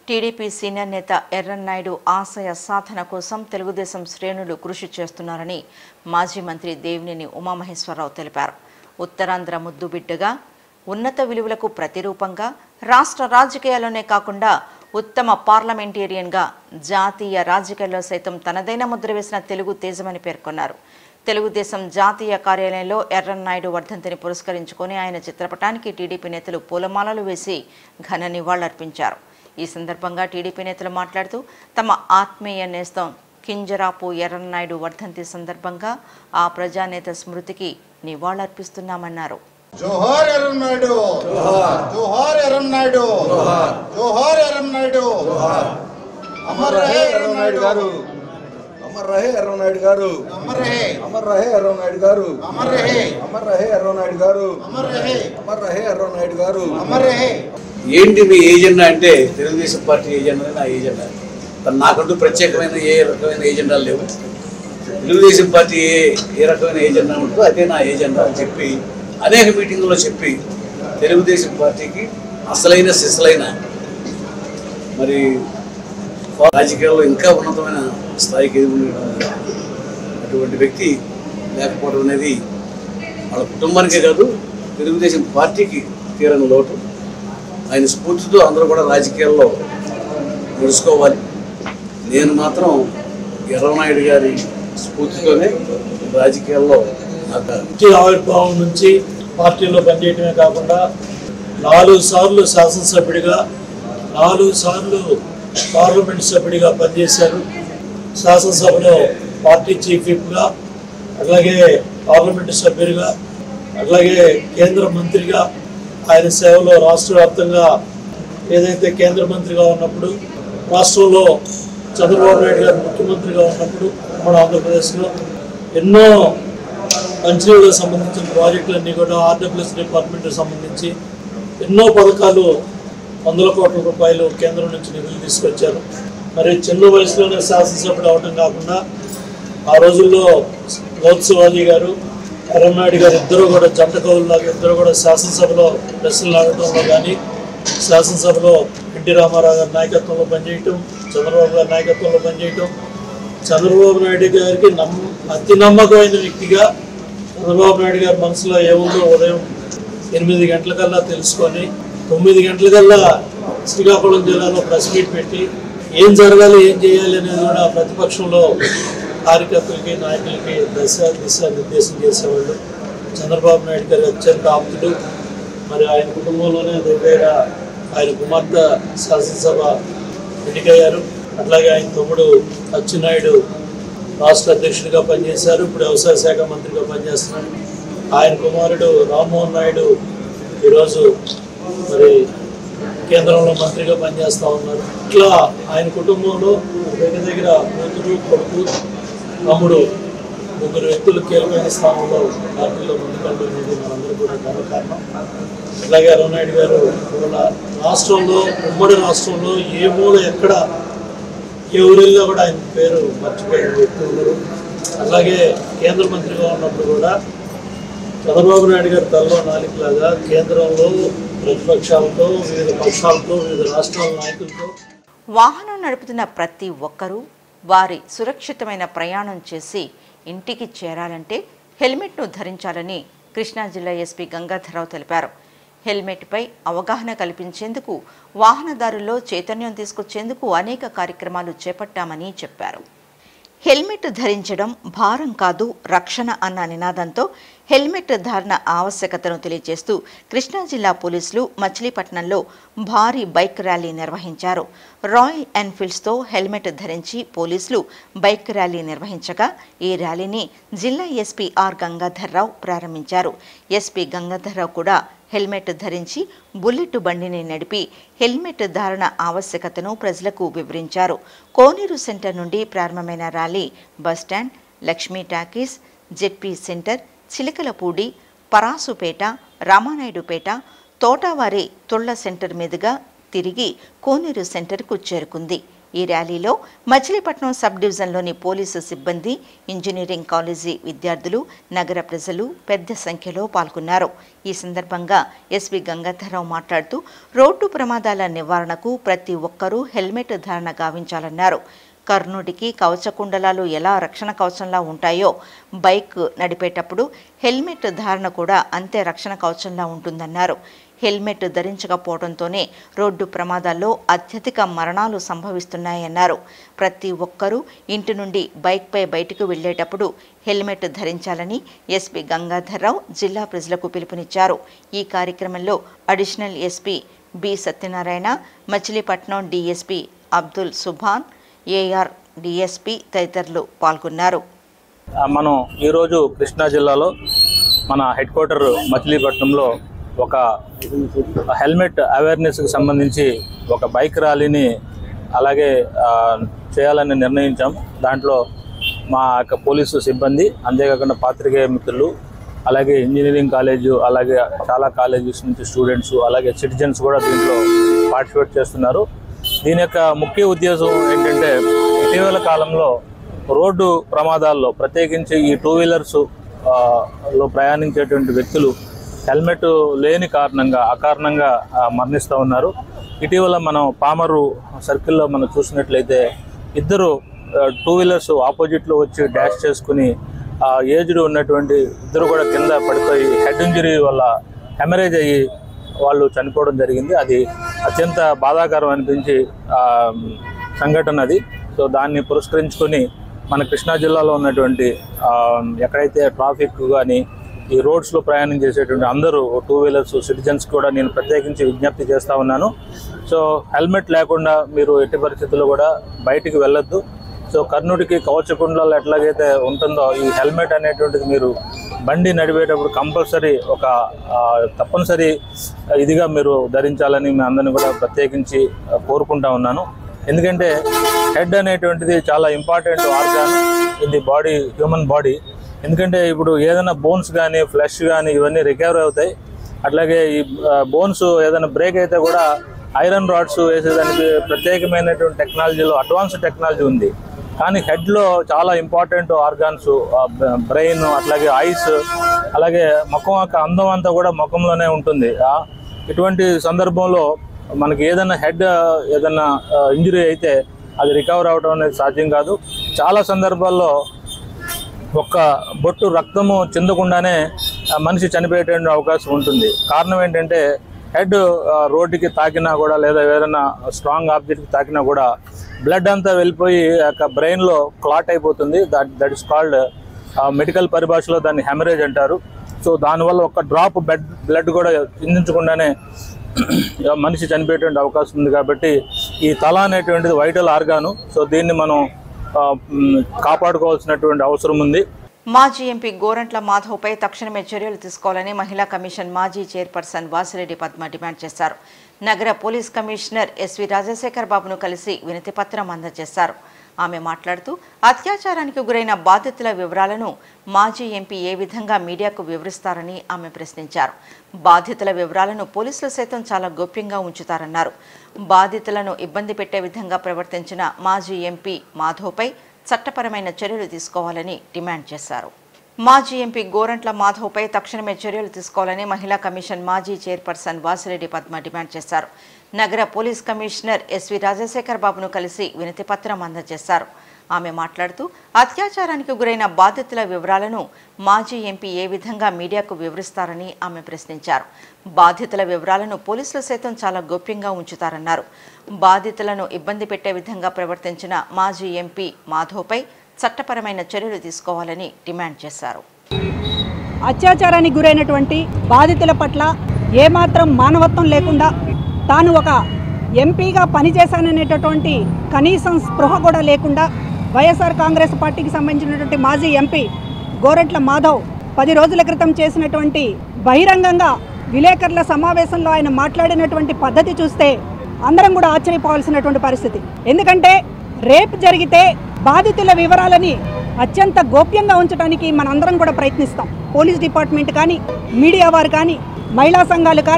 TDP senior నేత ఎర్రన్నాయుడు ఆశయ సాధన కోసం తెలుగుదేశం శ్రేణులు కృషి చేస్తున్నారని మాజీ మంత్రి దేవినేని ఉమామహేశ్వరరావు తెలిపారు ఉత్తరాంధ్ర ముద్దుబిడ్డగా ఉన్నత విలువలకు ప్రతిరూపంగా రాష్ట్ర రాజకీయాల్లోనే కాకుండా ఉత్తమ పార్లమెంటేరియన్గా జాతీయ రాజకీయాల్లో సైతం తనదైన ముద్ర వేసిన తెలుగు తేజమని పేర్కొన్నారు తెలుగుదేశం జాతీయ కార్యాలయంలో ఎర్రన్నాయుడు వర్ధంతిని పురస్కరించుకొని ఆయన చిత్రపటానికి టీడీపీ నేతలు పూలమాలలు వేసి ఘన నివాళులర్పించారు ఈ సందర్భంగా టీడీపీ నేతలు మాట్లాడుతూ తమ ఆత్మీయ నేస్తం కింజరాపు ఎర్రన్నాయుడు వర్ధంతి సందర్భంగా ఆ ప్రజానేత స్మృతికి నివాళులర్పిస్తున్నామన్నారు జోహార్ ఎర్రన్నాయుడు జోహార్ ఎర్రన్నాయుడు జోహార్ ఎర్రన్నాయుడు అమర్ రహే ఎర్రనాయుడు గారు అమర్ రహే ఎర్రనాయుడు గారు అమర్ రహే అమర్ రహే ఎర్రనాయుడు గారు అమర్ రహే అమర్ రహే ఎర్రనాయుడు గారు అమర్ రహే అమర్ రహే ఎర్రనాయుడు గారు అమర్ రహే ఏంటి మీ ఏజెండా అంటే తెలుగుదేశం పార్టీ ఏజెండా నా ఏజెండా మరి నాకంటూ ప్రత్యేకమైన ఏ రకమైన ఏజెండాలు లేవు తెలుగుదేశం పార్టీ ఏ ఏ రకమైన ఏజెండా ఉంటుందో అదే నా ఏజెండా అని చెప్పి అనేక మీటింగుల్లో చెప్పి తెలుగుదేశం పార్టీకి అసలైన సిసలైన మరి రాజకీయాల్లో ఇంకా ఉన్నతమైన స్థాయికి ఎదుగునే అటువంటి వ్యక్తి లేకపోవడం అనేది వాళ్ళ కుటుంబానికే కాదు తెలుగుదేశం పార్టీకి తీరని లోటు ఆయన స్ఫూర్తితో అందరూ కూడా రాజకీయాల్లో నడుచుకోవాలి నేను మాత్రం ఎర్రనాయుడు గారి స్ఫూర్తితోనే రాజకీయాల్లో నాకు పార్టీ ఆవిర్భావం నుంచి పార్టీలో పనిచేయటమే కాకుండా నాలుగు సార్లు శాసనసభ్యుడిగా నాలుగు సార్లు పార్లమెంట్ సభ్యుడిగా పనిచేశారు శాసనసభలో పార్టీ చీఫ్ విప్గా అట్లాగే పార్లమెంటు సభ్యుడిగా అట్లాగే కేంద్ర మంత్రిగా ఆయన సేవలో రాష్ట్ర వ్యాప్తంగా ఏదైతే కేంద్ర మంత్రిగా ఉన్నప్పుడు రాష్ట్రంలో చంద్రబాబు నాయుడు గారు ముఖ్యమంత్రిగా ఉన్నప్పుడు మన ఆంధ్రప్రదేశ్లో ఎన్నో మంచినీళ్ళకు సంబంధించిన ప్రాజెక్టులన్నీ కూడా ఆర్డబ్ల్యూఎస్ డిపార్ట్మెంట్కి సంబంధించి ఎన్నో పథకాలు వందల కోట్ల రూపాయలు కేంద్రం నుంచి నిధులు తీసుకొచ్చారు మరి చిన్న వయసులోనే శాసనసభ్యుడు అవటం కాకుండా ఆ రోజుల్లో గౌత్సవాజీ గారు ఎర్రనాయుడు గారు ఇద్దరు కూడా జంట కవుల్లాగా ఇద్దరు కూడా శాసనసభలో ప్రశ్నలు అడగడంలో కానీ శాసనసభలో ఎన్టీ రామారావు గారి నాయకత్వంలో పనిచేయటం చంద్రబాబు గారి నాయకత్వంలో పనిచేయటం చంద్రబాబు నాయుడు గారికి నమ్ అతి నమ్మకమైన వ్యక్తిగా చంద్రబాబు నాయుడు గారి మనసులో ఏముందో ఉదయం ఎనిమిది గంటలకల్లా తెలుసుకొని తొమ్మిది గంటలకల్లా శ్రీకాకుళం జిల్లాలో ప్రెస్ మీట్ పెట్టి ఏం జరగాలి ఏం చేయాలి అనేది కూడా ప్రతిపక్షంలో కార్యకర్తలకి నాయకులకి దశ దిశ నిర్దేశం చేసేవాళ్ళు చంద్రబాబు నాయుడు గారి అత్యంత ఆప్తుడు మరి ఆయన కుటుంబంలోనే దగ్గర ఆయన కుమార్తె శాసనసభ ఎన్నికయ్యారు అట్లాగే ఆయన తమ్ముడు అచ్చెన్నాయుడు రాష్ట్ర అధ్యక్షుడిగా పనిచేశారు ఇప్పుడు వ్యవసాయ శాఖ మంత్రిగా పనిచేస్తున్నారు ఆయన కుమారుడు రామ్మోహన్ నాయుడు ఈరోజు మరి కేంద్రంలో మంత్రిగా పనిచేస్తూ ఉన్నారు ఇట్లా ఆయన కుటుంబంలో దగ్గర దగ్గర కూతురు కొడుకు తమ్ముడు ముగ్గురు వ్యక్తులు కీలకమైన స్థానంలో పార్టీలో ముందుకెళ్ళడం మనందరూ కూడా గర్వకారణం అలాగే అరుణాయుడు గారు ఇవాళ రాష్ట్రంలో ఉమ్మడి రాష్ట్రంలో ఏ మూల ఎక్కడ ఏ ఊరిలో కూడా ఆయన పేరు మర్చిపోయిన వ్యక్తి ఉన్నారు అలాగే కేంద్ర మంత్రిగా ఉన్నప్పుడు కూడా చంద్రబాబు నాయుడు గారి తలలో నాలుగులాగా కేంద్రంలో ప్రతిపక్షాలతో వివిధ పక్షాలతో వివిధ రాష్ట్రాల నాయకులతో వాహనం నడుపుతున్న ప్రతి ఒక్కరూ వారి సురక్షితమైన ప్రయాణం చేసి ఇంటికి చేరాలంటే హెల్మెట్ను ధరించాలని కృష్ణా జిల్లా ఎస్పీ గంగాధరరావు తెలిపారు హెల్మెట్పై అవగాహన కల్పించేందుకు వాహనదారుల్లో చైతన్యం తీసుకొచ్చేందుకు అనేక కార్యక్రమాలు చేపట్టామని చెప్పారు హెల్మెట్ ధరించడం భారం కాదు రక్షణ అన్న నినాదంతో హెల్మెట్ ధారణ ఆవశ్యకతను తెలియజేస్తూ కృష్ణా జిల్లా పోలీసులు మచిలీపట్నంలో భారీ బైక్ ర్యాలీ నిర్వహించారు రాయల్ ఎన్ఫీల్డ్స్తో హెల్మెట్ ధరించి పోలీసులు బైక్ ర్యాలీ నిర్వహించగా ఈ ర్యాలీని జిల్లా ఎస్పీ ఆర్ గంగాధర్రావు ప్రారంభించారు ఎస్పీ గంగాధర్రావు కూడా హెల్మెట్ ధరించి బుల్లెట్ బండిని నడిపి హెల్మెట్ ధారణ ఆవశ్యకతను ప్రజలకు వివరించారు కోనేరు సెంటర్ నుండి ప్రారంభమైన rally bus stand Lakshmi talkies ZP centre Chilakalapudi Parasupeta Ramanaidupeta Thotavari Tolla centre మీదుగా తిరిగి కోనేరు సెంటర్కు చేరుకుంది ఈ ర్యాలీలో మచిలీపట్నం సబ్ డివిజన్లోని పోలీసు సిబ్బంది ఇంజనీరింగ్ కాలేజీ విద్యార్థులు నగర ప్రజలు పెద్ద సంఖ్యలో పాల్గొన్నారు ఈ సందర్భంగా ఎస్వి గంగాధరరావు మాట్లాడుతూ రోడ్డు ప్రమాదాల నివారణకు ప్రతి ఒక్కరూ హెల్మెట్ ధారణ గావించాలన్నారు కర్ణుడికి కవచకుండలాలు ఎలా రక్షణ కవచంలా ఉంటాయో బైక్ నడిపేటప్పుడు హెల్మెట్ ధారణ కూడా అంతే రక్షణ కవచంలా ఉంటుందన్నారు హెల్మెట్ ధరించకపోవడంతోనే రోడ్డు ప్రమాదాల్లో అత్యధిక మరణాలు సంభవిస్తున్నాయన్నారు ప్రతి ఒక్కరూ ఇంటి నుండి బైక్పై బయటకు వెళ్లేటప్పుడు హెల్మెట్ ధరించాలని ఎస్పీ గంగాధర్రావు జిల్లా ప్రజలకు పిలుపునిచ్చారు ఈ కార్యక్రమంలో additional SP B Satyanarayana Machilipatnam DSP Abdul Subhan AR DSP తదితరులు పాల్గొన్నారు ఆ, మనం ఈరోజు కృష్ణా జిల్లాలో మన హెడ్ క్వార్టర్ మచిలీపట్నంలో ఒక హెల్మెట్ అవేర్నెస్కి సంబంధించి ఒక బైక్ ర్యాలీని అలాగే ఆ, చేయాలని నిర్ణయించాం దాంట్లో మా యొక్క పోలీసు సిబ్బంది అంతేకాకుండా పాత్రికేయ మిత్రులు అలాగే ఇంజనీరింగ్ కాలేజు అలాగే చాలా కాలేజెస్ నుంచి స్టూడెంట్స్ అలాగే సిటిజన్స్ కూడా దీంట్లో పార్టిసిపేట్ చేస్తున్నారు దీని యొక్క ముఖ్య ఉద్దేశం ఏంటంటే ఇటీవల కాలంలో రోడ్డు ప్రమాదాల్లో ప్రత్యేకించి ఈ టూ వీలర్స్ ఆ, లో ప్రయాణించేటువంటి వ్యక్తులు హెల్మెట్ లేని కారణంగా అకారణంగా ఆ, మరణిస్తూ ఉన్నారు ఇటీవల మనం పామరు సర్కిల్లో మనం చూసినట్లయితే ఇద్దరు టూ వీలర్స్ ఆపోజిట్లో వచ్చి డాష్ చేసుకుని ఆ ఏజ్డ్ ఉన్నటువంటి ఇద్దరు కూడా కింద పడిపోయి హెడ్ ఇంజరీ వల్ల హెమరేజ్ అయ్యి వాళ్ళు చనిపోవడం జరిగింది అది అత్యంత బాధాకరం అనిపించి ఆ, సంఘటన అది సో దాన్ని పురస్కరించుకొని మన కృష్ణా జిల్లాలో ఉన్నటువంటి ఆ, ఎక్కడైతే ట్రాఫిక్ కానీ ఈ రోడ్స్లో ప్రయాణం చేసేటువంటి అందరూ టూ వీలర్స్ సిటిజన్స్ కూడా నేను ప్రత్యేకించి విజ్ఞప్తి చేస్తూ ఉన్నాను సో హెల్మెట్ లేకుండా మీరు ఎట్టి పరిస్థితుల్లో కూడా బయటికి వెళ్ళొద్దు సో కర్ణుడికి కవచకుండలాలు ఎట్లాగైతే ఉంటుందో ఈ హెల్మెట్ అనేటువంటిది మీరు బండి నడిపేటప్పుడు కంపల్సరీ ఒక ఆ, తప్పనిసరి ఇదిగా మీరు ధరించాలని మీ అందరిని కూడా ప్రత్యేకించి ఆ, కోరుకుంటా ఉన్నాను ఎందుకంటే హెడ్ అనేటువంటిది చాలా important organ in the body human body ఎందుకంటే ఇప్పుడు ఏదైనా బోన్స్ కానీ ఫ్లెష్ కానీ ఇవన్నీ రికవర్ అవుతాయి అట్లాగే ఈ బోన్స్ ఏదైనా బ్రేక్ అయితే కూడా ఐరన్ రాడ్స్ వేసేదానికి ప్రత్యేకమైనటువంటి టెక్నాలజీలో అడ్వాన్స్ టెక్నాలజీ ఉంది కానీ హెడ్లో చాలా ఇంపార్టెంట్ ఆర్గాన్స్ బ్రెయిన్ అట్లాగే ఐస్ అలాగే ముఖం యొక్క అందం అంతా కూడా ముఖంలోనే ఉంటుంది ఆ, ఇటువంటి సందర్భంలో మనకి ఏదైనా హెడ్ ఏదైనా ఇంజరీ అయితే అది రికవర్ అవడం అనేది సాధ్యం కాదు చాలా సందర్భాల్లో ఒక్క బొట్టు రక్తము చెందకుండానే ఆ మనిషి చనిపోయేటువంటి అవకాశం ఉంటుంది కారణం ఏంటంటే హెడ్ రోడ్డుకి తాకినా కూడా లేదా ఏదైనా స్ట్రాంగ్ ఆబ్జెక్ట్కి తాకినా కూడా బ్లడ్ అంతా వెళ్ళిపోయి ఆ యొక్క బ్రెయిన్లో క్లాట్ అయిపోతుంది that that is called medical పరిభాషలో దాన్ని హెమరేజ్ అంటారు సో దానివల్ల ఒక డ్రాప్ బెడ్ బ్లడ్ కూడా చిందించకుండానే మనిషి చనిపోయేటువంటి అవకాశం ఉంది కాబట్టి ఈ తల అనేటువంటిది వైటల్ ఆర్గాను సో దీన్ని మనం ఆ, మ్, కాపాడుకోవాల్సినటువంటి అవసరం ఉంది మాజీ ఎంపీ గోరంట్ల మాధవ్పై తక్షణమే చర్యలు తీసుకోవాలని మహిళా కమిషన్ మాజీ చైర్పర్సన్ వాసిరెడ్డి పద్మ డిమాండ్ చేశారు నగర పోలీస్ కమిషనర్ ఎస్వి రాజశేఖర్ బాబును కలిసి వినతి పత్రం అందజేశారు ఆమె మాట్లాడుతూ అత్యాచారానికి గురైన బాధితుల వివరాలను మాజీ ఎంపీ ఏ విధంగా మీడియాకు వివరిస్తారని ఆమె ప్రశ్నించారు బాధితుల వివరాలను పోలీసులు సైతం చాలా గోప్యంగా ఉంచుతారన్నారు బాధితులను ఇబ్బంది పెట్టే విధంగా ప్రవర్తించిన మాజీ ఎంపీ మాధవ్పై చట్టపరమైన చర్యలు తీసుకోవాలని డిమాండ్ చేశారు మాజీ ఎంపీ గోరంట్ల మాధవ్పై తక్షణమే చర్యలు తీసుకోవాలని మహిళా కమిషన్ మాజీ చైర్పర్సన్ వాసిరెడ్డి పద్మ డిమాండ్ చేశారు నగర పోలీస్ కమిషనర్ ఎస్వి రాజశేఖర్ బాబును కలిసి వినతి పత్రం అందజేశారు ఆమె మాట్లాడుతూ అత్యాచారానికి గురైన బాధితుల వివరాలను మాజీ ఎంపీ ఏ విధంగా మీడియాకు వివరిస్తారని ఆమె ప్రశ్నించారు బాధితుల వివరాలను పోలీసులు సైతం చాలా గోప్యంగా ఉంచుతారన్నారు బాధితులను ఇబ్బంది పెట్టే విధంగా ప్రవర్తించిన మాజీ ఎంపీ మాధవ్పై చట్టపరమైన చర్యలు తీసుకోవాలని డిమాండ్ చేశారు అత్యాచారానికి గురైనటువంటి బాధితుల పట్ల ఏమాత్రం మానవత్వం లేకుండా తాను ఒక ఎంపీగా పనిచేశాననేటటువంటి కనీసం స్పృహ కూడా లేకుండా వైఎస్ఆర్ కాంగ్రెస్ పార్టీకి సంబంధించినటువంటి మాజీ ఎంపీ గోరెట్ల మాధవ్ పది రోజుల క్రితం చేసినటువంటి బహిరంగంగా విలేకరుల సమావేశంలో ఆయన మాట్లాడినటువంటి పద్ధతి చూస్తే అందరం కూడా ఆశ్చర్యపోవాల్సినటువంటి పరిస్థితి ఎందుకంటే రేప్ జరిగితే బాధితుల వివరాలని అత్యంత గోప్యంగా ఉంచడానికి మనందరం కూడా ప్రయత్నిస్తాం పోలీస్ డిపార్ట్మెంట్ కానీ మీడియా వారు కానీ మహిళా సంఘాలు కానీ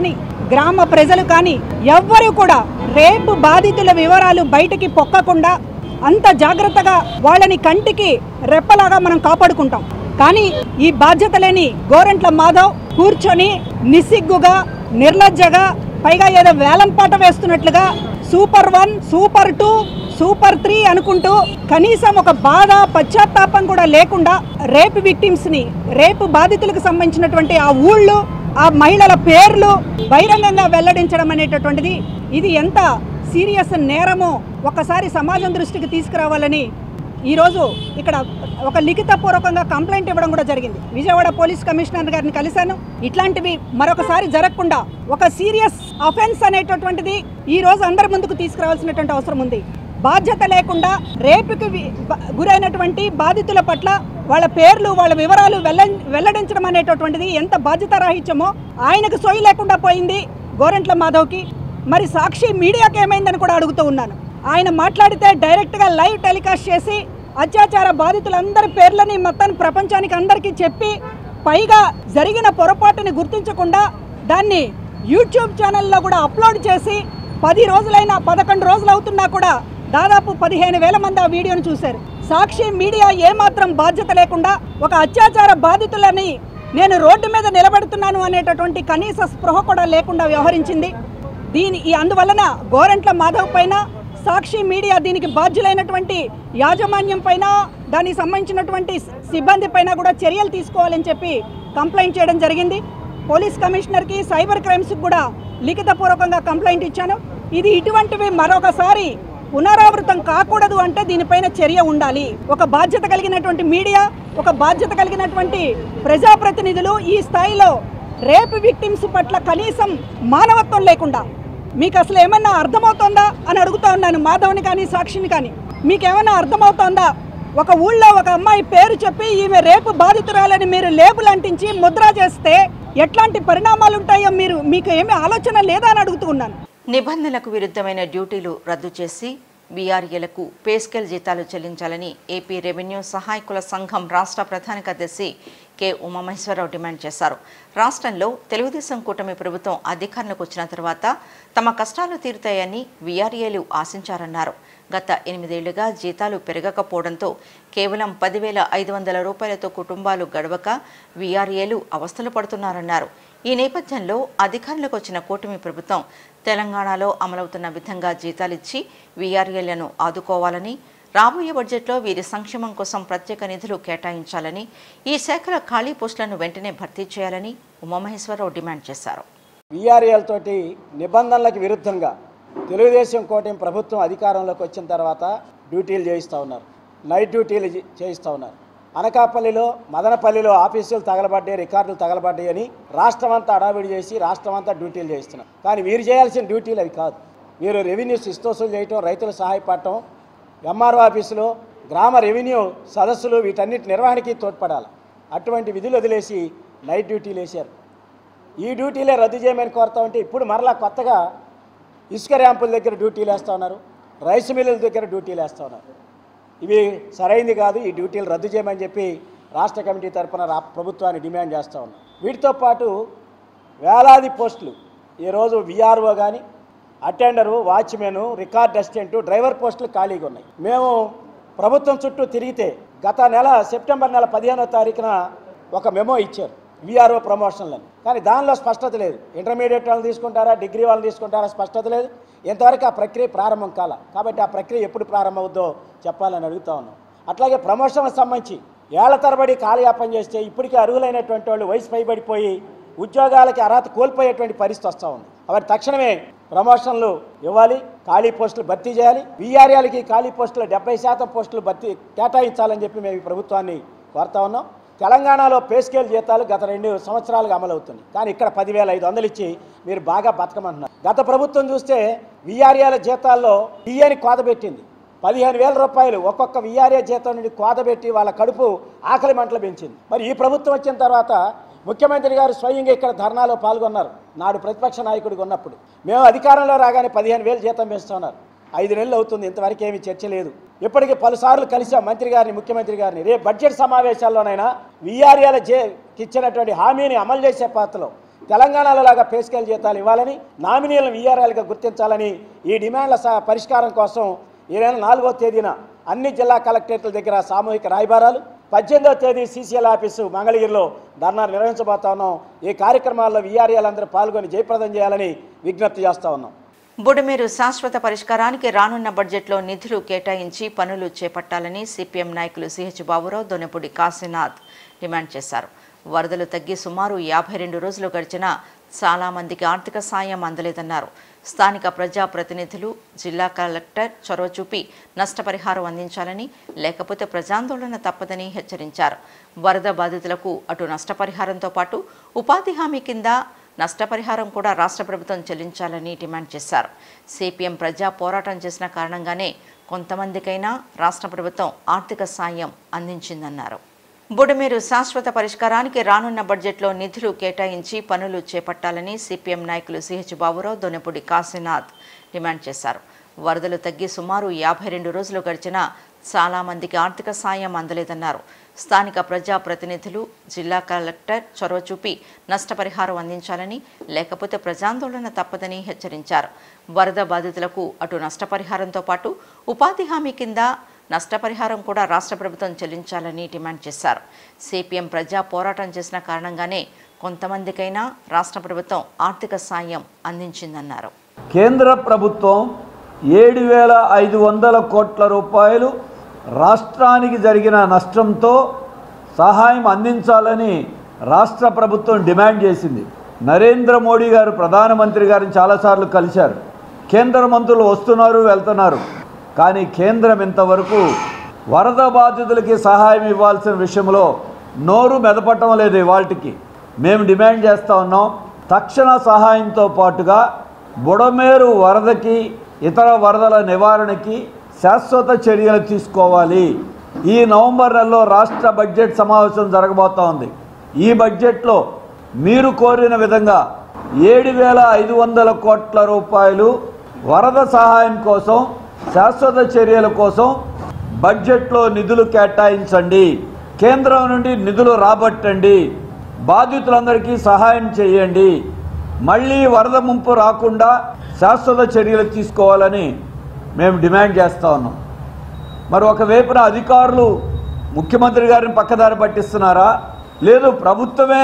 గ్రామ ప్రజలు కానీ ఎవ్వరూ కూడా రేపు బాధితుల వివరాలు బయటికి పొక్కకుండా అంత జాగ్రత్తగా వాళ్ళని కంటికి రెప్పలాగా మనం కాపాడుకుంటాం కానీ ఈ బాధ్యత లేని గోరంట్ల మాధవ్ కూర్చొని నిస్సిగ్గుగా నిర్లజ్జగా పైగా ఏదో వేలం పాట వేస్తున్నట్లుగా super one super two super three అనుకుంటూ కనీసం ఒక బాధ పశ్చాత్తాపం కూడా లేకుండా రేపు విక్టిమ్స్ ని రేపు బాధితులకు సంబంధించినటువంటి ఆ ఊళ్ళు ఆ మహిళల పేర్లు బహిరంగంగా వెల్లడించడం అనేటటువంటిది ఇది ఎంత సీరియస్ నేరమో ఒకసారి సమాజం దృష్టికి తీసుకురావాలని ఈరోజు ఇక్కడ ఒక లిఖిత పూర్వకంగా కంప్లైంట్ ఇవ్వడం కూడా జరిగింది విజయవాడ పోలీస్ కమిషనర్ గారిని కలిశాను ఇట్లాంటివి మరొకసారి జరగకుండా ఒక సీరియస్ అఫెన్స్ అనేటటువంటిది ఈ రోజు అందరి ముందుకు తీసుకురావాల్సినటువంటి అవసరం ఉంది బాధ్యత లేకుండా రేపుకి వి- బ- గురైనటువంటి బాధితుల పట్ల వాళ్ళ పేర్లు వాళ్ళ వివరాలు వెల్ల వెల్లడించడం అనేటటువంటిది ఎంత బాధ్యత రాహిత్యమో ఆయనకు సొయ్యి లేకుండా పోయింది గోరెంట్ల మాధవ్కి మరి సాక్షి మీడియాకి ఏమైందని కూడా అడుగుతూ ఉన్నాను ఆయన మాట్లాడితే డైరెక్ట్గా లైవ్ టెలికాస్ట్ చేసి అత్యాచార బాధితులందరి పేర్లని మొత్తం ప్రపంచానికి అందరికీ చెప్పి పైగా జరిగిన పొరపాటుని గుర్తించకుండా దాన్ని యూట్యూబ్ ఛానల్లో కూడా అప్లోడ్ చేసి పది రోజులైనా పదకొండు రోజులు అవుతున్నా కూడా దాదాపు పదిహేను వేల మంది ఆ వీడియోను చూశారు సాక్షి మీడియా ఏమాత్రం బాధ్యత లేకుండా ఒక అత్యాచార బాధితులని నేను రోడ్డు మీద నిలబెడుతున్నాను అనేటటువంటి కనీస స్పృహ కూడా లేకుండా వ్యవహరించింది దీని ఈ అందువలన గోరంట్ల మాధవ్ పైన సాక్షి మీడియా దీనికి బాధ్యులైనటువంటి యాజమాన్యం పైన దానికి సంబంధించినటువంటి సిబ్బంది పైన కూడా చర్యలు తీసుకోవాలని చెప్పి కంప్లైంట్ చేయడం జరిగింది పోలీస్ కమిషనర్కి సైబర్ క్రైమ్స్కి కూడా లిఖితపూర్వకంగా కంప్లైంట్ ఇచ్చాను ఇది ఇటువంటివి మరొకసారి పునరావృతం కాకూడదు అంటే దీనిపైన చర్య ఉండాలి ఒక బాధ్యత కలిగినటువంటి మీడియా ఒక బాధ్యత కలిగినటువంటి ప్రజాప్రతినిధులు ఈ స్థాయిలో రేపు విక్టిమ్స్ పట్ల కనీసం మానవత్వం లేకుండా మీకు అసలు ఏమన్నా అర్థమవుతోందా అని అడుగుతా ఉన్నాను మాధవ్ని కానీ సాక్షిని కానీ మీకేమన్నా అర్థమవుతోందా ఒక ఊళ్ళో ఒక అమ్మాయి పేరు చెప్పి ఈమె రేపు బాధితురాలని మీరు లేబుల్ అంటించి ముద్ర చేస్తే ఎట్లాంటి పరిణామాలు ఉంటాయో మీరు మీకు ఏమీ ఆలోచన లేదా అని అడుగుతూ ఉన్నాను నిబంధనలకు విరుద్ధమైన డ్యూటీలు రద్దు చేసి బీఆర్ఏలకు పే స్కేల్ జీతాలు చెల్లించాలని ఏపీ రెవెన్యూ సహాయకుల సంఘం రాష్ట్ర ప్రధాన కార్యదర్శి కె ఉమామహేశ్వరరావు డిమాండ్ చేశారు రాష్ట్రంలో తెలుగుదేశం కూటమి ప్రభుత్వం అధికారంలోకి వచ్చిన తర్వాత తమ కష్టాలు తీరుతాయని వీఆర్ఏలు ఆశించారన్నారు గత ఎనిమిదేళ్లుగా జీతాలు పెరగకపోవడంతో కేవలం పదివేల ఐదు వందల రూపాయలతో కుటుంబాలు గడవక వీఆర్ఏలు అవస్థలు పడుతున్నారన్నారు ఈ నేపథ్యంలో అధికారంలోకి వచ్చిన కూటమి ప్రభుత్వం తెలంగాణలో అమలవుతున్న విధంగా జీతాలిచ్చి వీఆర్ఏలను ఆదుకోవాలని రాబోయే బడ్జెట్లో వీరి సంక్షేమం కోసం ప్రత్యేక నిధులు కేటాయించాలని ఈ శాఖల ఖాళీ పోస్టులను వెంటనే భర్తీ చేయాలని ఉమామహేశ్వరరావు డిమాండ్ చేశారు వీఆర్ఏల తోటి నిబంధనలకు విరుద్ధంగా తెలుగుదేశం కూటమి ప్రభుత్వం అధికారంలోకి వచ్చిన తర్వాత డ్యూటీలు చేయిస్తూ ఉన్నారు నైట్ డ్యూటీలు చే- చేయిస్తూ ఉన్నారు అనకాపల్లిలో మదనపల్లిలో ఆఫీసులు తగలబడ్డాయి రికార్డులు తగలబడ్డాయి అని రాష్ట్రం అంతా అడావిడి చేసి రాష్ట్రం అంతా డ్యూటీలు చేయిస్తున్నారు కానీ వీరు చేయాల్సిన డ్యూటీలు అవి కాదు వీరు రెవెన్యూ శిస్తోసులు చేయటం రైతులు సహాయపడటం ఎంఆర్ఓ ఆఫీసులో గ్రామ రెవెన్యూ సదస్సులు వీటన్నిటి నిర్వహణకి తోడ్పడాలి అటువంటి విధులు వదిలేసి నైట్ డ్యూటీలు వేశారు ఈ డ్యూటీలే రద్దు చేయమని కోరుతా ఉంటే ఇప్పుడు మరలా కొత్తగా ఇసుక ర్యాంపుల దగ్గర డ్యూటీలు వేస్తూ ఉన్నారు రైస్ మిల్లుల దగ్గర డ్యూటీలు వేస్తూ ఉన్నారు ఇవి సరైంది కాదు ఈ డ్యూటీలు రద్దు చేయమని చెప్పి రాష్ట్ర కమిటీ తరపున రా ప్రభుత్వాన్ని డిమాండ్ చేస్తూ ఉన్నాం వీటితో పాటు వేలాది పోస్టులు ఈరోజు విఆర్ఓ కానీ attender watchman record assistant driver పోస్టులు ఖాళీగా ఉన్నాయి మేము ప్రభుత్వం చుట్టూ తిరిగితే గత నెల సెప్టెంబర్ నెల పదిహేనో తారీఖున ఒక మెమో ఇచ్చారు విఆర్ఓ ప్రమోషన్లని కానీ దానిలో స్పష్టత లేదు ఇంటర్మీడియట్ వాళ్ళని తీసుకుంటారా డిగ్రీ వాళ్ళని తీసుకుంటారా స్పష్టత లేదు ఇంతవరకు ఆ ప్రక్రియ ప్రారంభం కాల కాబట్టి ఆ ప్రక్రియ ఎప్పుడు ప్రారంభమవుద్దో చెప్పాలని అడుగుతా ఉన్నాం అట్లాగే ప్రమోషన్కి సంబంధించి ఏళ్ల తరబడి కాలయాపన చేస్తే ఇప్పటికే అర్హులైనటువంటి వాళ్ళు వయసు పైబడిపోయి ఉద్యోగాలకి అర్హత కోల్పోయేటువంటి పరిస్థితి వస్తూ ఉంది కాబట్టి తక్షణమే ప్రమోషన్లు ఇవ్వాలి ఖాళీ పోస్టులు భర్తీ చేయాలి వీఆర్ఏలకి ఖాళీ పోస్టులు డెబ్బై శాతం పోస్టులు భర్తీ కేటాయించాలని చెప్పి మేము ఈ ప్రభుత్వాన్ని కోరుతా ఉన్నాం తెలంగాణలో పే స్కేల్ జీతాలు గత రెండు సంవత్సరాలుగా అమలవుతుంది కానీ ఇక్కడ పదివేల ఐదు వందలు ఇచ్చి మీరు బాగా బతకమంటున్నారు గత ప్రభుత్వం చూస్తే వీఆర్ఏల జీతాల్లో డిఏని కోత పెట్టింది పదిహేను వేల రూపాయలు ఒక్కొక్క వీఆర్ఏ జీతం నుండి కోత పెట్టి వాళ్ళ కడుపు ఆకలి మంటలు పెంచింది మరి ఈ ప్రభుత్వం వచ్చిన తర్వాత ముఖ్యమంత్రి గారు స్వయంగా ఇక్కడ ధర్నాలో పాల్గొన్నారు నాడు ప్రతిపక్ష నాయకుడిగా ఉన్నప్పుడు మేము అధికారంలో రాగానే పదిహేను వేలు జీతం పెంచుతున్నారు ఐదు నెలలు అవుతుంది ఇంతవరకు ఏమీ చర్చ లేదు ఇప్పటికీ పలుసార్లు కలిసాం మంత్రి గారిని ముఖ్యమంత్రి గారిని రేపు బడ్జెట్ సమావేశాల్లోనైనా వీఆర్ఏల జే ఇచ్చినటువంటి హామీని అమలు చేసే పాత్రలో తెలంగాణలో లాగా పే స్కేల్ జీతాలు ఇవ్వాలని నామినీలను వీఆర్ఎల్గా గుర్తించాలని ఈ డిమాండ్ల స- పరిష్కారం కోసం ఈ నెల నాలుగో తేదీన అన్ని జిల్లా కలెక్టరేట్ల దగ్గర సామూహిక రాయబారాలు పద్దెనిమిదవ తేదీ సీసీఎల్ ఆఫీసు మంగళగిరిలో ధర్నా నిర్వహించబోతా ఉన్నాం ఈ కార్యక్రమాల్లో వీఆర్ఎల్ అందరూ పాల్గొని జయప్రదం చేయాలని విజ్ఞప్తి చేస్తా ఉన్నాం బుడమేరు శాశ్వత పరిష్కారానికి రానున్న బడ్జెట్లో నిధులు కేటాయించి పనులు చేపట్టాలని సిపిఎం నాయకులు సిహెచ్ బాబురావు దొనెపూడి కాశీనాథ్ డిమాండ్ చేశారు వరదలు తగ్గి సుమారు యాభై రెండు రోజులు గడిచినా చాలా మందికి ఆర్థిక సాయం అందలేదన్నారు స్థానిక ప్రజాప్రతినిధులు జిల్లా కలెక్టర్ చొరవ చూపి నష్టపరిహారం అందించాలని లేకపోతే ప్రజాందోళన తప్పదని హెచ్చరించారు వరద బాధితులకు అటు నష్టపరిహారంతో పాటు ఉపాధి హామీ కింద నష్టపరిహారం కూడా రాష్ట్ర ప్రభుత్వం చెల్లించాలని డిమాండ్ చేశారు సిపిఎం ప్రజా పోరాటం చేసిన కారణంగానే కొంతమందికైనా రాష్ట్ర ప్రభుత్వం ఆర్థిక సాయం అందించిందన్నారు బుడమేరు శాశ్వత పరిష్కారానికి రానున్న బడ్జెట్లో నిధులు కేటాయించి పనులు చేపట్టాలని సిపిఎం నాయకులు సిహెచ్ బాబురావు దొనెపూడి కాశీనాథ్ డిమాండ్ చేశారు వరదలు తగ్గి సుమారు యాభై రెండు రోజులు గడిచినా చాలా మందికి ఆర్థిక సాయం అందలేదన్నారు స్థానిక ప్రజాప్రతినిధులు జిల్లా కలెక్టర్ చొరవ చూపి నష్టపరిహారం అందించాలని లేకపోతే ప్రజాందోళన తప్పదని హెచ్చరించారు వరద బాధితులకు అటు నష్టపరిహారంతో పాటు ఉపాధి హామీ కింద నష్టపరిహారం కూడా రాష్ట్ర ప్రభుత్వం చెల్లించాలని డిమాండ్ చేశారు సిపిఎం ప్రజా పోరాటం చేసిన కారణంగానే కొంతమందికైనా రాష్ట్ర ప్రభుత్వం ఆర్థిక సాయం అందించిందన్నారు కేంద్ర ప్రభుత్వం ఏడు వేల ఐదు వందల కోట్ల రూపాయలు రాష్ట్రానికి జరిగిన నష్టంతో సహాయం అందించాలని రాష్ట్ర ప్రభుత్వం డిమాండ్ చేసింది నరేంద్ర మోడీ గారు ప్రధానమంత్రి గారిని చాలాసార్లు కలిశారు కేంద్ర మంత్రులు వస్తున్నారు వెళ్తున్నారు కానీ కేంద్రం ఇంతవరకు వరద బాధితులకి సహాయం ఇవ్వాల్సిన విషయంలో నోరు మెదపటం లేదు ఇవాళకి మేము డిమాండ్ చేస్తూ ఉన్నాం తక్షణ సహాయంతో పాటుగా బుడమేరు వరదకి ఇతర వరదల నివారణకి శాశ్వత చర్యలు తీసుకోవాలి ఈ నవంబర్ నెలలో రాష్ట్ర బడ్జెట్ సమావేశం జరగబోతా ఉంది ఈ బడ్జెట్లో మీరు కోరిన విధంగా ఏడు వేల ఐదు వందల కోట్ల రూపాయలు వరద సహాయం కోసం శాశ్వత చర్యల కోసం బడ్జెట్లో నిధులు కేటాయించండి కేంద్రం నుండి నిధులు రాబట్టండి బాధితులందరికీ సహాయం చేయండి మళ్ళీ వరద ముంపు రాకుండా శాశ్వత చర్యలు తీసుకోవాలని మేము డిమాండ్ చేస్తా ఉన్నాం మరి ఒకవైపున అధికారులు ముఖ్యమంత్రి గారిని పక్కదారి పట్టిస్తున్నారా లేదు ప్రభుత్వమే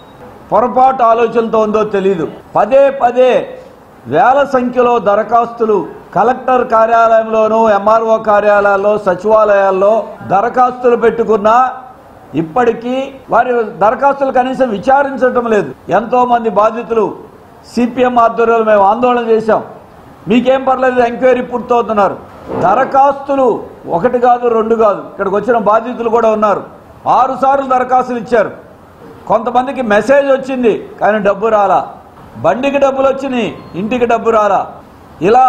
పొరపాటు ఆలోచనతో ఉందో తెలీదు పదే పదే వేల సంఖ్యలో దరఖాస్తులు కలెక్టర్ కార్యాలయంలోనూ ఎంఆర్ఓ కార్యాలయాల్లో సచివాలయాల్లో దరఖాస్తులు పెట్టుకున్నా ఇప్పటికీ వారి దరఖాస్తులు కనీసం విచారించడం లేదు ఎంతో మంది బాధితులు సిపిఎం ఆధ్వర్యంలో మేము ఆందోళన చేశాం మీకేం పర్లేదు ఎంక్వైరీ పూర్తవుతున్నారు దరఖాస్తులు ఒకటి కాదు రెండు కాదు ఇక్కడికి వచ్చిన బాధితులు కూడా ఉన్నారు ఆరు సార్లు దరఖాస్తులు ఇచ్చారు కొంతమందికి మెసేజ్ వచ్చింది కానీ డబ్బు రాలా బండికి డబ్బులు వచ్చినాయి ఇంటికి డబ్బు రాలా ఇలా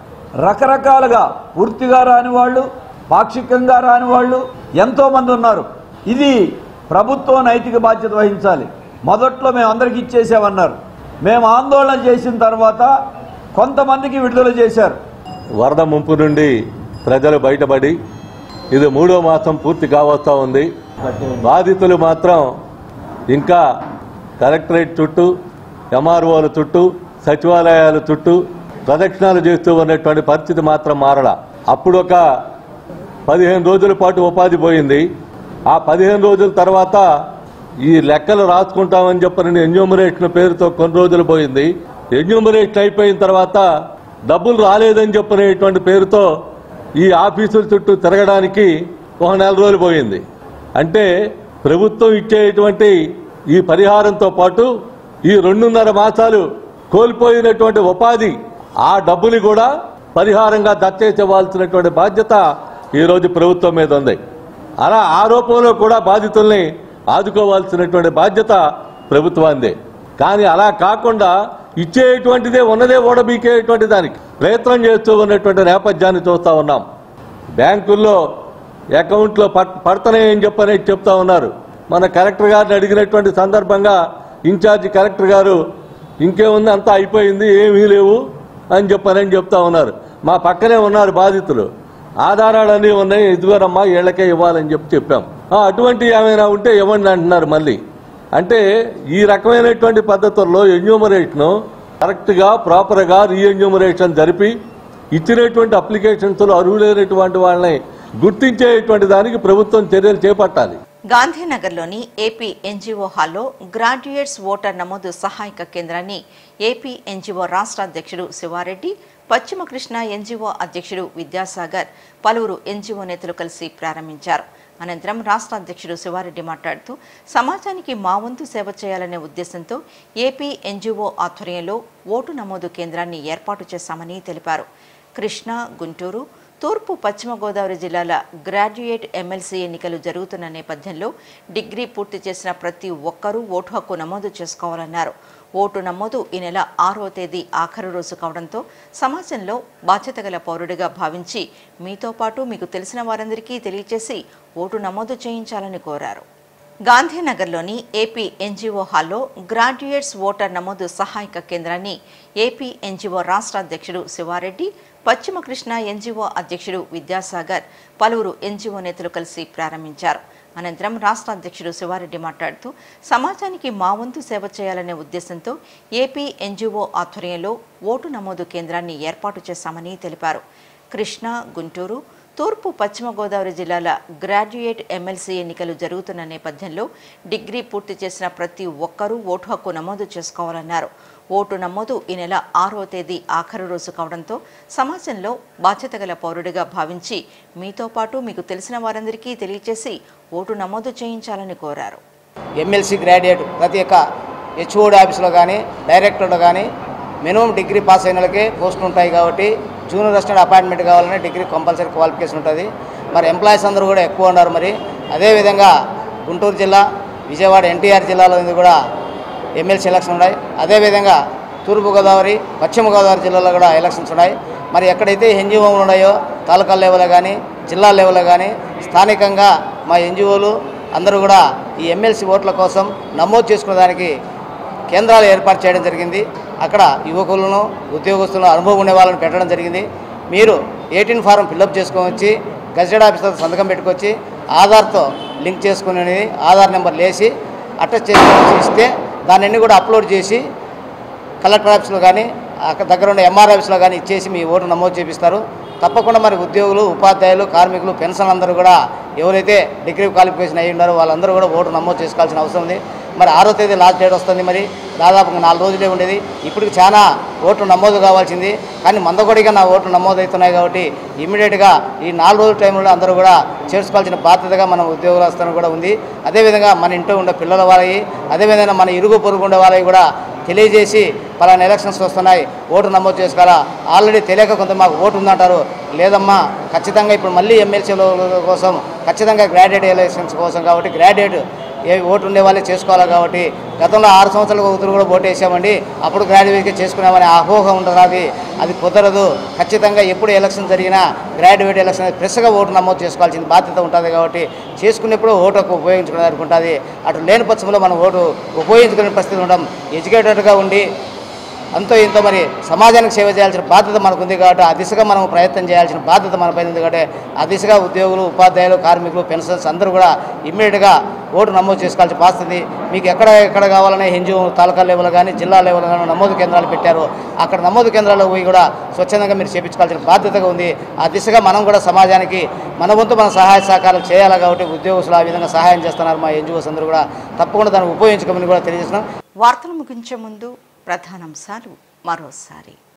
రకరకాలుగా పూర్తిగా రాని వాళ్ళు పాక్షికంగా రాని వాళ్ళు ఎంతోమంది ఉన్నారు ఇది ప్రభుత్వం నైతిక బాధ్యత వహించాలి మొదట్లో మేము అందరికి ఇచ్చేసామన్నారు మేము ఆందోళన చేసిన తర్వాత కొంతమందికి విడుదల చేశారు వరద ముంపు నుండి ప్రజలు బయటపడి ఇది మూడో మాసం పూర్తి కావస్తా ఉంది బాధితులు మాత్రం ఇంకా కలెక్టరేట్ చుట్టూ ఎంఆర్ఓల చుట్టూ సచివాలయాల చుట్టూ ప్రదక్షిణాలు చేస్తూ ఉన్నటువంటి పరిస్థితి మాత్రం మారల అప్పుడు ఒక పదిహేను రోజుల పాటు ఉపాధి పోయింది ఆ పదిహేను రోజుల తర్వాత ఈ లెక్కలు రాసుకుంటామని చెప్పని ఎన్యూమరేషన్ పేరుతో కొన్ని రోజులు పోయింది ఎన్యూమరేషన్ అయిపోయిన తర్వాత డబ్బులు రాలేదని చెప్పినటువంటి పేరుతో ఈ ఆఫీసుల చుట్టూ తిరగడానికి ఒక నెల రోజులు పోయింది అంటే ప్రభుత్వం ఇచ్చేటువంటి ఈ పరిహారంతో పాటు ఈ రెండున్నర మాసాలు కోల్పోయినటువంటి ఉపాధి ఆ డబ్బులు కూడా పరిహారంగా దచ్చేసేవాల్సినటువంటి బాధ్యత ఈరోజు ప్రభుత్వం మీద ఉంది అలా ఆరోపణలో కూడా బాధితుల్ని ఆదుకోవాల్సినటువంటి బాధ్యత ప్రభుత్వాందే కానీ అలా కాకుండా ఇచ్చేటువంటిదే ఉన్నదే ఓడబీకేటువంటి దానికి ప్రయత్నం చేస్తూ ఉన్నటువంటి నేపథ్యాన్ని చూస్తా ఉన్నాం బ్యాంకుల్లో అకౌంట్లో పట్ పడతాయని చెప్పని చెప్తా ఉన్నారు మన కలెక్టర్ గారిని అడిగినటువంటి సందర్భంగా ఇన్ఛార్జి కలెక్టర్ గారు ఇంకేముంది అంతా అయిపోయింది ఏమీ లేవు అని చెప్పనని చెప్తా ఉన్నారు మా పక్కనే ఉన్నారు బాధితులు ఆధారాలన్నీ ఉన్నాయి ఇదిగోనమ్మా వీళ్ళకే ఇవ్వాలని చెప్పి చెప్పాం ఆ, అటువంటి ఏమైనా ఉంటే ఇవ్వండి అంటున్నారు మళ్ళీ అంటే ఈ రకమైనటువంటి పద్ధతుల్లో ఎన్యూమరేషన్ కరెక్ట్గా ప్రాపర్గా రీఎన్యూమరేషన్ జరిపి ఇచ్చినటువంటి అప్లికేషన్స్లో అర్హులైనటువంటి వాళ్ళని గుర్తించేటువంటి దానికి ప్రభుత్వం చర్యలు చేపట్టాలి గాంధీనగర్లోని ఏపీ ఎన్జీఓ హాల్లో గ్రాడ్యుయేట్స్ ఓటర్ నమోదు సహాయక కేంద్రాన్ని ఏపీ ఎన్జీఓ రాష్ట్ర అధ్యక్షుడు శివారెడ్డి పశ్చిమ కృష్ణ ఎన్జీఓ అధ్యక్షుడు విద్యాసాగర్ పలువురు ఎన్జీఓ నేతలు కలిసి ప్రారంభించారు అనంతరం రాష్ట్ర అధ్యక్షుడు శివారెడ్డి మాట్లాడుతూ సమాజానికి మా వంతు సేవ చేయాలనే ఉద్దేశంతో ఏపీ ఎన్జీఓ ఆధ్వర్యంలో ఓటు నమోదు కేంద్రాన్ని ఏర్పాటు చేశామని తెలిపారు కృష్ణా గుంటూరు తూర్పు పశ్చిమ గోదావరి జిల్లాల గ్రాడ్యుయేట్ ఎమ్మెల్సీ ఎన్నికలు జరుగుతున్న నేపథ్యంలో డిగ్రీ పూర్తి చేసిన ప్రతి ఒక్కరూ ఓటు హక్కు నమోదు చేసుకోవాలన్నారు ఓటు నమోదు ఈ నెల ఆరో తేదీ ఆఖరు రోజు కావడంతో సమాజంలో బాధ్యత గల పౌరుడిగా భావించి మీతో పాటు మీకు తెలిసిన వారందరికీ తెలియచేసి ఓటు నమోదు చేయించాలని కోరారు గాంధీనగర్లోని ఏపీ ఎన్జీఓ హాల్లో గ్రాడ్యుయేట్స్ ఓటర్ నమోదు సహాయక కేంద్రాన్ని ఏపీ ఎన్జీఓ రాష్ట్ర అధ్యక్షుడు శివారెడ్డి పశ్చిమ కృష్ణ ఎన్జీఓ అధ్యక్షుడు విద్యాసాగర్ పలువురు ఎన్జీఓ నేతలు కలిసి ప్రారంభించారు అనంతరం రాష్ట్ర అధ్యక్షుడు శివారెడ్డి మాట్లాడుతూ సమాజానికి మా వంతు సేవ చేయాలనే ఉద్దేశంతో ఏపీ ఎన్జీఓ ఆధ్వర్యంలో ఓటు నమోదు కేంద్రాన్ని ఏర్పాటు చేశామని తెలిపారు కృష్ణా గుంటూరు తూర్పు పశ్చిమ గోదావరి జిల్లాల గ్రాడ్యుయేట్ ఎమ్మెల్సీ ఎన్నికలు జరుగుతున్న నేపథ్యంలో డిగ్రీ పూర్తి చేసిన ప్రతి ఒక్కరూ ఓటు హక్కు నమోదు చేసుకోవాలన్నారు ఓటు నమోదు ఈ నెల ఆరో తేదీ ఆఖరు రోజు కావడంతో సమాజంలో బాధ్యత గల పౌరుడిగా భావించి మీతో పాటు మీకు తెలిసిన వారందరికీ తెలియచేసి ఓటు నమోదు చేయించాలని కోరారు ఎమ్మెల్సీ గ్రాడ్యుయేట్ ప్రతి ఒక్క హెచ్ఓడి ఆఫీస్లో కానీ డైరెక్టర్లో కానీ మినిమం డిగ్రీ పాస్ అయిన వాళ్ళకే పోస్టులు ఉంటాయి కాబట్టి జూనియర్ అసిస్టెంట్ అపాయింట్మెంట్ కావాలంటే డిగ్రీ కంపల్సరీ క్వాలిఫికేషన్ ఉంటుంది మరి ఎంప్లాయీస్ అందరూ కూడా ఎక్కువ ఉన్నారు మరి అదేవిధంగా గుంటూరు జిల్లా విజయవాడ ఎన్టీఆర్ జిల్లాలో ఇది కూడా ఎమ్మెల్సీ ఎలక్షన్ ఉన్నాయి అదేవిధంగా తూర్పుగోదావరి పశ్చిమ గోదావరి జిల్లాలో కూడా ఎలక్షన్స్ ఉన్నాయి మరి ఎక్కడైతే ఎన్జిఓలు ఉన్నాయో తాలూకా లెవెల్లో కానీ జిల్లా లెవెల్లో కానీ స్థానికంగా మా ఎన్జిఓలు అందరూ కూడా ఈ ఎమ్మెల్సీ ఓట్ల కోసం నమోదు చేసుకునేదానికి కేంద్రాలు ఏర్పాటు చేయడం జరిగింది అక్కడ యువకులను ఉద్యోగస్తులను అనుభవం ఉండే వాళ్ళని పెట్టడం జరిగింది మీరు ఎయిటీన్ ఫారం ఫిల్అప్ చేసుకొని వచ్చి గజెట్ ఆఫీసర్ సంతకం పెట్టుకొచ్చి ఆధార్తో లింక్ చేసుకునేది ఆధార్ నెంబర్ లేసి అటాచ్ చేసుకొని ఇస్తే దాన్ని కూడా అప్లోడ్ చేసి కలెక్టర్ ఆఫీస్లో కానీ అక్కడ దగ్గర ఉన్న ఎంఆర్ ఆఫీస్లో కానీ ఇచ్చేసి మీ ఓటు నమోదు చేపిస్తారు తప్పకుండా మరి ఉద్యోగులు ఉపాధ్యాయులు కార్మికులు పెన్షన్ అందరూ కూడా ఎవరైతే డిగ్రీ క్వాలిఫికేషన్ అయ్యి ఉన్నారో వాళ్ళందరూ కూడా ఓటు నమోదు చేసుకోవాల్సిన అవసరం ఉంది మరి ఆరో తేదీ లాస్ట్ డేట్ వస్తుంది మరి దాదాపు నాలుగు రోజులే ఉండేది ఇప్పటికి చాలా ఓట్లు నమోదు కావాల్సింది కానీ మందకొడిగా నా ఓట్లు నమోదు అవుతున్నాయి కాబట్టి ఇమ్మీడియట్గా ఈ నాలుగు రోజుల టైంలో అందరూ కూడా చేసుకోవాల్సిన బాధ్యతగా మన ఉద్యోగస్తులను కూడా ఉంది అదేవిధంగా మన ఇంట్లో ఉండే పిల్లల వాళ్ళకి అదేవిధంగా మన ఇరుగు పొరుగు ఉండే వాళ్ళకి కూడా తెలియజేసి పలానా ఎలక్షన్స్ వస్తున్నాయి ఓటు నమోదు చేసుకోవాలా ఆల్రెడీ తెలియక కొంత మాకు ఓటు ఉందంటారు లేదమ్మా ఖచ్చితంగా ఇప్పుడు మళ్ళీ ఎమ్మెల్సీల కోసం ఖచ్చితంగా గ్రాడ్యుయేట్ ఎలక్షన్స్ కోసం కాబట్టి గ్రాడ్యుయేట్ ఏ ఓటు ఉండే వాళ్ళే చేసుకోవాలి కాబట్టి గతంలో ఆరు సంవత్సరాల ఒకరు కూడా ఓటు వేసామండి అప్పుడు గ్రాడ్యుయేట్గా చేసుకున్నామని అపోహ ఉంటుంది అది అది కుదరదు ఖచ్చితంగా ఎప్పుడు ఎలక్షన్ జరిగినా గ్రాడ్యుయేట్ ఎలక్షన్ ఫ్రెష్గా ఓటు నమోదు చేసుకోవాల్సిన బాధ్యత ఉంటుంది కాబట్టి చేసుకునేప్పుడు ఓటు హక్కు ఉపయోగించుకోవడానికి ఉంటుంది అటు లేని పక్షంలో మనం ఓటు ఉపయోగించుకునే పరిస్థితి ఉండడం ఎడ్యుకేటెడ్గా ఉండి అంతో ఇంతో మరి సమాజానికి సేవ చేయాల్సిన బాధ్యత మనకు ఉంది కాబట్టి ఆ దిశగా మనం ప్రయత్నం చేయాల్సిన బాధ్యత మనపై ఉంది కాబట్టి ఆ దిశగా ఉద్యోగులు ఉపాధ్యాయులు కార్మికులు పెన్షన్స్ అందరూ కూడా ఇమ్మీడియట్గా ఓటు నమోదు చేసుకోవాల్సిన బాధ్యత మీకు ఎక్కడ ఎక్కడ కావాలనే హిందూ తాలూకా లెవెల్ కానీ జిల్లా లెవెల్ కానీ నమోదు కేంద్రాలు పెట్టారు అక్కడ నమోదు కేంద్రాల్లో పోయి కూడా స్వచ్ఛందంగా మీరు చేపించుకోవాల్సిన బాధ్యతగా ఉంది ఆ దిశగా మనం కూడా సమాజానికి మన వంతు మన సహాయ సహకారాలు చేయాలి కాబట్టి ఉద్యోగస్తులు ఆ విధంగా సహాయం చేస్తున్నారు మా ఎన్జిఓస్ అందరూ కూడా తప్పకుండా దాన్ని ఉపయోగించుకోమని కూడా తెలియజేస్తున్నాం వార్తలు ముగించే ముందు ప్రధానాంశాలు మరోసారి